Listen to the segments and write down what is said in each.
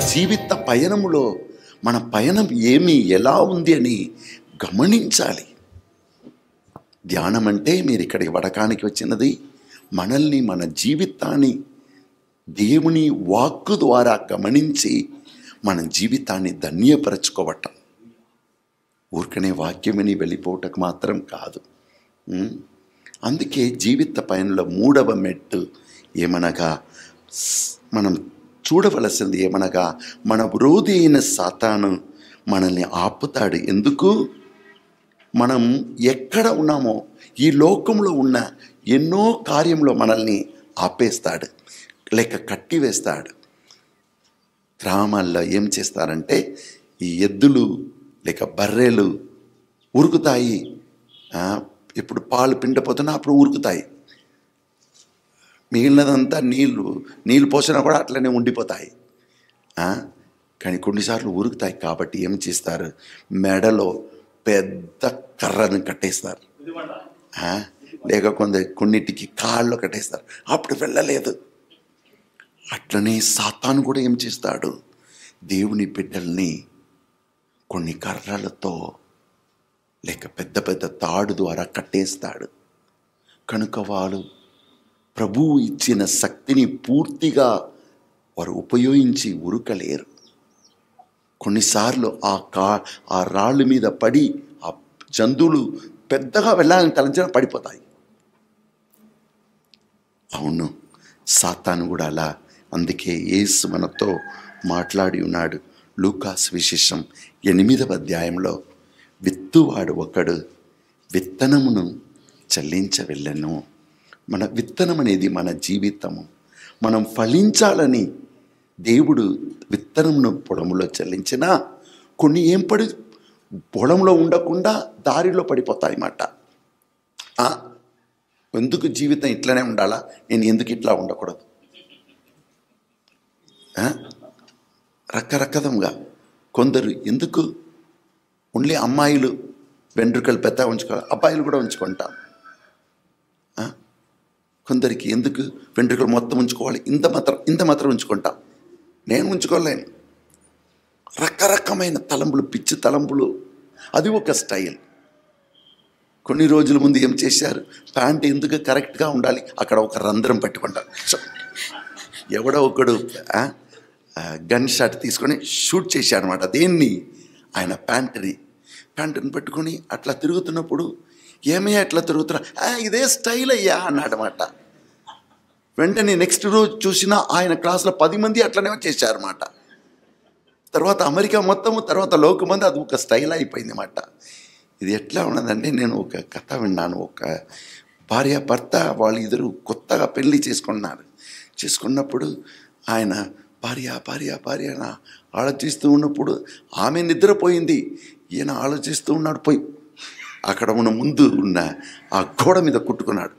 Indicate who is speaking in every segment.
Speaker 1: జీవిత పయనములో మన పయనం ఏమి ఎలా ఉంది అని గమనించాలి ధ్యానం అంటే మీరు ఇక్కడికి వడకానికి వచ్చినది మనల్ని మన జీవితాన్ని దేవుని వాక్కు ద్వారా గమనించి మన జీవితాన్ని ధన్యపరచుకోవటం ఊరికనే వాక్యమని వెళ్ళిపోవటం మాత్రం కాదు ఉం? అందుకే జీవిత పయనంలో మూడవ మెట్టు ఏమనగా స్- మనం చూడవలసింది ఏమనగా మన విరోధి అయిన సాతాను మనల్ని ఆపుతాడు ఎందుకు మనం ఎక్కడ ఉన్నామో ఈ లోకంలో ఉన్న ఎన్నో కార్యంలో మనల్ని ఆపేస్తాడు లేక కట్టివేస్తాడు గ్రామాల్లో ఏం చేస్తారంటే ఈ ఎద్దులు లేక బర్రెలు ఉరుకుతాయి ఆ, ఇప్పుడు పాలు పిండిపోతున్నా అప్పుడు ఉరుకుతాయి మిగిలినదంతా నీళ్ళు నీళ్ళు పోసినా కూడా అట్లనే ఉండిపోతాయి ఆ? కానీ కొన్నిసార్లు ఉరుకుతాయి కాబట్టి ఏం చేస్తారు మెడలో పెద్ద కర్రను కట్టేస్తారు ఆ? లేక కొందరు కొన్నిటికి కాళ్ళు కట్టేస్తారు అప్పుడు వెళ్ళలేదు అట్లనే సాతాను కూడా ఏం చేస్తాడు దేవుని బిడ్డల్ని కొన్ని కర్రలతో లేక పెద్ద పెద్ద తాడు ద్వారా కట్టేస్తాడు కనుక వారు ప్రభువు ఇచ్చిన శక్తిని పూర్తిగా వారు ఉపయోగించి ఉరుకలేరు కొన్నిసార్లు ఆ కా ఆ రాళ్ళ మీద పడి ఆ జంతువులు పెద్దగా వెళ్ళాలని తలంచిన పడిపోతాయి అవును సాతాను కూడా అలా అందుకే యేసు మనతో మాట్లాడి ఉన్నాడు లూకాస్ విశేషం ఎనిమిదవ అధ్యాయంలో విత్తువాడు ఒకడు విత్తనమును చెల్లించవెళ్ళను మన విత్తనం అనేది మన జీవితము మనం ఫలించాలని దేవుడు విత్తనమును పొడములో చెల్లించినా కొన్ని ఏం పడి పొలంలో ఉండకుండా దారిలో పడిపోతాయి మాట ఎందుకు జీవితం ఇట్లనే ఉండాలా నేను ఎందుకు ఇట్లా ఉండకూడదు ఆ? రకరకదంగా కొందరు ఎందుకు ఓన్లీ అమ్మాయిలు వెంట్రుకలు పెద్ద ఉంచుకోవాలి అబ్బాయిలు కూడా ఉంచుకుంటాం ఆ? కొందరికి ఎందుకు వెంట్రుకలు మొత్తం ఉంచుకోవాలి ఇంత మాత్రం ఇంత మాత్రం ఉంచుకుంటాం నేను ఉంచుకోలేను రకరకమైన తలంపులు పిచ్చి తలంపులు అది ఒక స్టైల్ కొన్ని రోజుల ముందు ఏం చేశారు ప్యాంట్ ఎందుకు కరెక్ట్గా ఉండాలి అక్కడ ఒక రంధ్రం పెట్టుకుంటారు సో, ఎవడో ఒకడు ఆ, ఆ, గన్ షాట్ తీసుకొని షూట్ చేశాడు అనమాట దేన్ని ఆయన ప్యాంటుని ప్యాంటుని పెట్టుకొని అట్లా తిరుగుతున్నప్పుడు ఏమయ్యా అట్లా తిరుగుతున్నా "ఆ, ఇదే స్టైల్ అయ్యా అన్నాడనమాట వెంటనే నెక్స్ట్ రోజు చూసినా ఆయన క్లాస్లో పది మంది అట్లనే చేశారన్నమాట తర్వాత అమెరికా మొత్తము తర్వాత లోకమంది అది ఒక స్టైల్ అయిపోయింది అన్నమాట ఇది ఎట్లా ఉన్నదంటే నేను ఒక కథ విన్నాను ఒక భార్య భర్త వాళ్ళు ఇద్దరు కొత్తగా పెళ్లి చేసుకున్నారు చేసుకున్నప్పుడు ఆయన భార్య భార్య భార్య అని ఆలోచిస్తూ ఉన్నప్పుడు ఆమె నిద్రపోయింది ఈయన ఆలోచిస్తూ ఉన్నాడు పోయి అక్కడ ఉన్న ముందు ఉన్న ఆ గోడ మీద కుట్టుకున్నాడు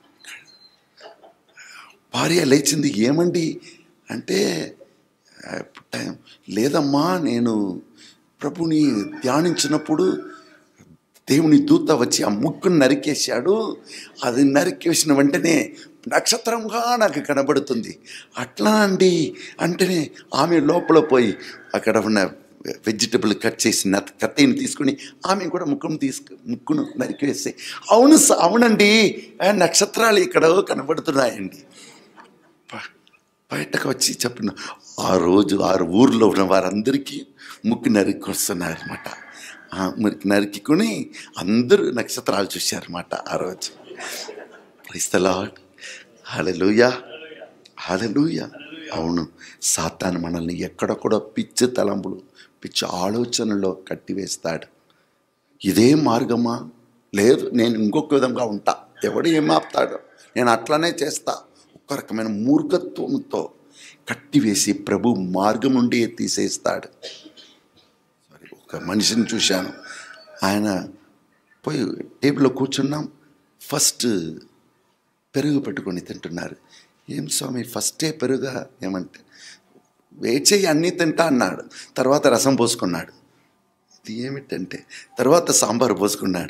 Speaker 1: భార్య లేచింది ఏమండి అంటే "ఆ, టైం లేదమ్మా నేను ప్రభుని ధ్యానించినప్పుడు దేవుని దూత వచ్చి ఆ ముక్కును నరికేశాడు అది నరికేసిన వెంటనే నక్షత్రంగా నాకు కనబడుతుంది అట్లా అండి అంటేనే ఆమె లోపల పోయి అక్కడ ఉన్న వెజిటబుల్ కట్ చేసిన కత్తెని తీసుకుని ఆమె కూడా ముక్కును తీసుకు ముక్కును నరికేసి అవును స- అవునండి ఆ నక్షత్రాలు ఇక్కడ కనబడుతున్నాయండి ప- బయటకు వచ్చి చెప్పిన ఆ రోజు ఆ ఊర్లో ఉన్న వారందరికీ ముక్కు నరికి అనమాట మురికి నరుకుని అందరూ నక్షత్రాలు చూశారన్నమాట ఆ రోజు క్రైస్తలాడ్ హలలుయా హలలుయా అవును సాతాను మనల్ని ఎక్కడెక్కడో పిచ్చి తలంపులు పిచ్చి ఆలోచనలో కట్టివేస్తాడు ఇదే మార్గమా లేదు నేను ఇంకొక విధంగా ఉంటా ఎవడు ఏం ఆపుతాడు నేను అట్లనే చేస్తా ఒక రకమైన మూర్ఖత్వంతో కట్టివేసి ప్రభు మార్గం నుండి తీసేస్తాడు సారీ ఒక మనిషిని చూశాను ఆయన పోయి టేబుల్లో కూర్చున్నాం ఫస్ట్ పెరుగు పెట్టుకొని తింటున్నారు ఏం స్వామి ఫస్టే పెరుగా ఏమంటే వెయిట్ చేయి అన్నీ తింటా అన్నాడు తర్వాత రసం పోసుకున్నాడు ఇది ఏమిటంటే తర్వాత సాంబార్ పోసుకున్నాడు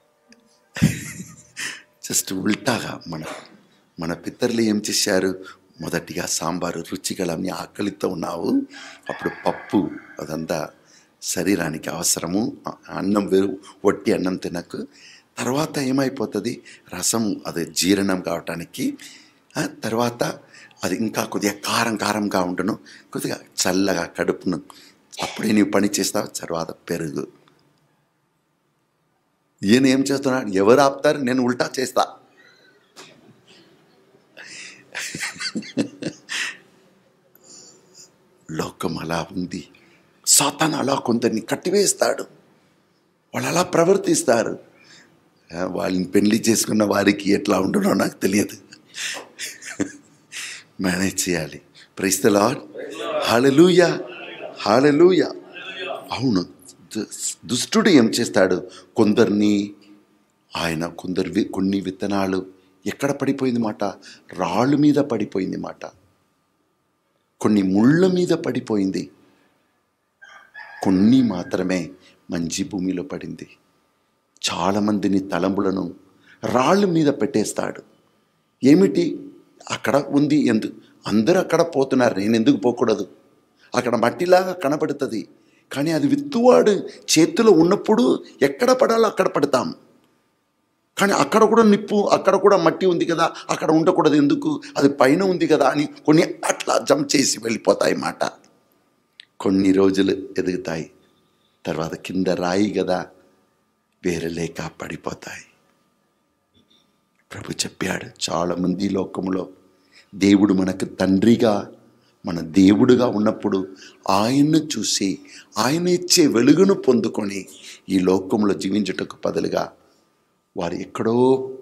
Speaker 1: జస్ట్ ఉల్టాగా మన మన పితరులు ఏం చేశారు మొదటిగా సాంబారు రుచిగల నీ ఆకలితో ఉన్నావు అప్పుడు పప్పు అదంతా శరీరానికి అవసరము అ- అన్నం వేరు వట్టి అన్నం తినకు తర్వాత ఏమైపోతుంది రసం అది జీర్ణం కావటానికి ఆ, తర్వాత అది ఇంకా కొద్దిగా కారం కారంగా ఉండును కొద్దిగా చల్లగా కడుపును అప్పుడే నీవు పని చేస్తావు తర్వాత పెరుగు ఈయన ఏం చేస్తున్నాడు ఎవరు ఆపుతారు నేను ఉల్టా చేస్తా లోకం అలా ఉంది సాతాన్ అలా కొందరిని కట్టివేస్తాడు వాళ్ళు అలా ప్రవర్తిస్తారు ఆ, వాళ్ళని పెళ్లి చేసుకున్న వారికి ఎట్లా ఉండునో నాకు తెలియదు మేనేజ్ చేయాలి ప్రైస్త లాడ్ హాలెలూయ హాలెలూయ అవును దు- దుష్టుడు ఏం చేస్తాడు కొందరిని ఆయన కొందరు వి- కొన్ని విత్తనాలు ఎక్కడ పడిపోయింది మాట రాళ్ళు మీద పడిపోయింది మాట కొన్ని ముళ్ళ మీద పడిపోయింది కొన్ని మాత్రమే మంచి భూమిలో పడింది చాలామందిని తలంబులను రాళ్ళ మీద పెట్టేస్తాడు ఏమిటి అక్కడ ఉంది ఎందు అందరూ అక్కడ పోతున్నారు నేను ఎందుకు పోకూడదు అక్కడ మట్టిలాగా కనబడుతుంది కానీ అది విత్తువాడు చేతిలో ఉన్నప్పుడు ఎక్కడ పడాలో అక్కడ పడతాం కానీ అక్కడ కూడా నిప్పు అక్కడ కూడా మట్టి ఉంది కదా అక్కడ ఉండకూడదు ఎందుకు అది పైన ఉంది కదా అని కొన్ని అట్లా జంప్ చేసి వెళ్ళిపోతాయి మాట కొన్ని రోజులు ఎదుగుతాయి తర్వాత కింద రాయి కదా వేరే లేక పడిపోతాయి ప్రభు చెప్పాడు చాలామంది ఈ లోకంలో దేవుడు మనకు తండ్రిగా మన దేవుడుగా ఉన్నప్పుడు ఆయన్ను చూసి ఆయన ఇచ్చే వెలుగును పొందుకొని ఈ లోకంలో జీవించుటకు బదులుగా వారు ఎక్కడో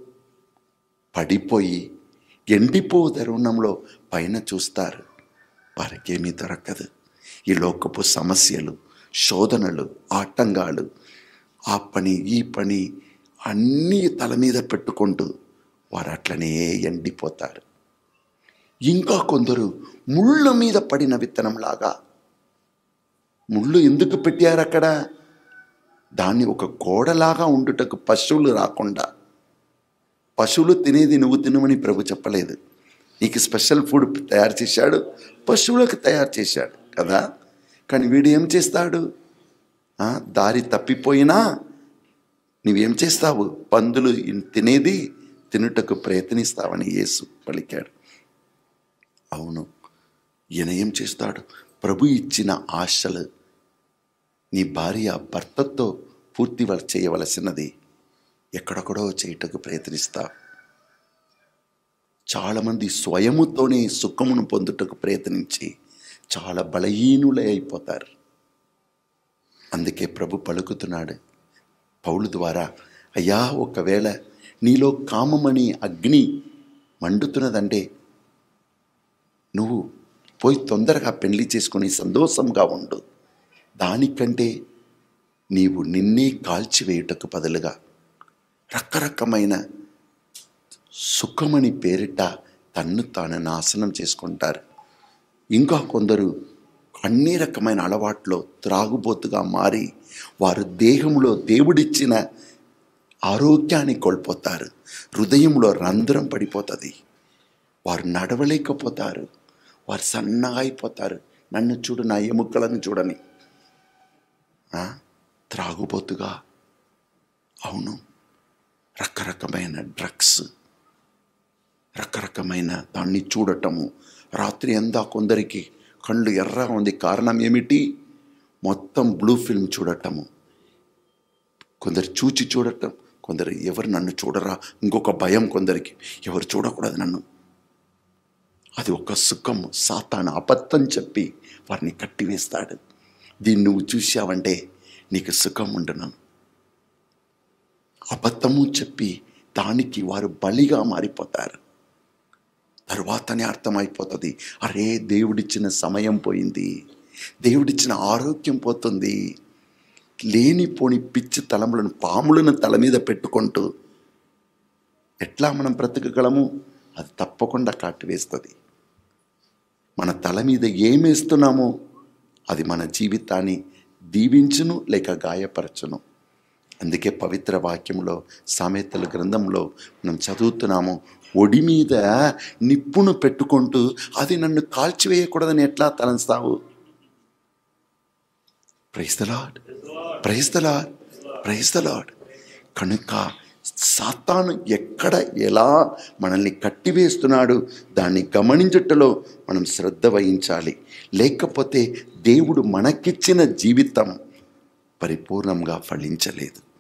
Speaker 1: పడిపోయి ఎండిపో తరుణంలో పైన చూస్తారు వారికి ఏమీ దొరకదు ఈ లోకపు సమస్యలు శోధనలు ఆటంకాలు ఆ పని ఈ పని అన్నీ తల మీద పెట్టుకుంటూ వారు అట్లనే ఎండిపోతారు ఇంకా కొందరు ముళ్ళ మీద పడిన విత్తనంలాగా ముళ్ళు ఎందుకు పెట్టారు అక్కడ దాన్ని ఒక గోడలాగా ఉండుటకు పశువులు రాకుండా పశువులు తినేది నువ్వు తినమని ప్రభు చెప్పలేదు నీకు స్పెషల్ ఫుడ్ తయారు చేశాడు పశువులకు తయారు చేశాడు కదా కానీ వీడు ఏం చేస్తాడు ఆ, దారి తప్పిపోయినా నువ్వేం చేస్తావు పందులు ఇన్- తినేది తినుటకు ప్రయత్నిస్తావని యేసు పలికాడు అవును ఈయన ఏం చేస్తాడు ప్రభు ఇచ్చిన ఆశలు నీ భార్య భర్తతో పూర్తి వ- చేయవలసినది ఎక్కడెక్కడో చేయుటకు ప్రయత్నిస్తా చాలామంది స్వయముతోనే సుఖమును పొందుటకు ప్రయత్నించి చాలా బలహీనులై అయిపోతారు అందుకే ప్రభు పలుకుతున్నాడు పౌలు ద్వారా అయ్యా ఒకవేళ నీలో కామమని అగ్ని మండుతున్నదంటే నువ్వు పోయి తొందరగా పెళ్లి చేసుకొని సంతోషంగా ఉండు దానికంటే నీవు నిన్నే కాల్చివేయుటకు బదులుగా రకరకమైన సుఖమని పేరిట తన్ను తాను నాశనం చేసుకుంటారు ఇంకా కొందరు అన్ని రకమైన అలవాట్లో త్రాగుబోతుగా మారి వారు దేహంలో దేవుడిచ్చిన ఆరోగ్యాన్ని కోల్పోతారు హృదయంలో రంధ్రం పడిపోతుంది వారు నడవలేకపోతారు వారు సన్నగా అయిపోతారు నన్ను చూడు నా ఎముకలను చూడని ఆ? త్రాగుబోతుగా అవును రకరకమైన డ్రగ్స్ రకరకమైన దాన్ని చూడటము రాత్రి అంతా కొందరికి కళ్ళు ఎర్రగా ఉంది కారణం ఏమిటి మొత్తం బ్లూ ఫిల్మ్ చూడటము కొందరు చూచి చూడటం కొందరు ఎవరు నన్ను చూడరా ఇంకొక భయం కొందరికి ఎవరు చూడకూడదు నన్ను అది ఒక సుఖం సాతాను అబద్ధం చెప్పి వారిని కట్టివేస్తాడు దీన్ని నువ్వు చూసావంటే నీకు సుఖం ఉండను అబద్ధము చెప్పి దానికి వారు బలిగా మారిపోతారు తరువాతనే అర్థమైపోతుంది అరే దేవుడిచ్చిన సమయం పోయింది దేవుడిచ్చిన ఆరోగ్యం పోతుంది లేనిపోని పిచ్చి తలములను పాములను తల మీద పెట్టుకుంటూ ఎట్లా మనం బ్రతకగలము అది తప్పకుండా కాటివేస్తుంది మన తల మీద ఏమేస్తున్నామో అది మన జీవితాన్ని దీవించును లేక గాయపరచును అందుకే పవిత్ర వాక్యంలో సామెతల గ్రంథంలో మనం చదువుతున్నాము ఒడి మీద నిప్పును పెట్టుకుంటూ అది నన్ను కాల్చివేయకూడదని ఎట్లా తలంస్తావు praise the Lord praise the Lord praise the Lord కనుక సాతాను ఎక్కడ ఎలా మనల్ని కట్టివేస్తున్నాడు దాన్ని గమనించుటలో మనం శ్రద్ధ వహించాలి లేకపోతే దేవుడు మనకిచ్చిన జీవితం పరిపూర్ణంగా ఫలించలేదు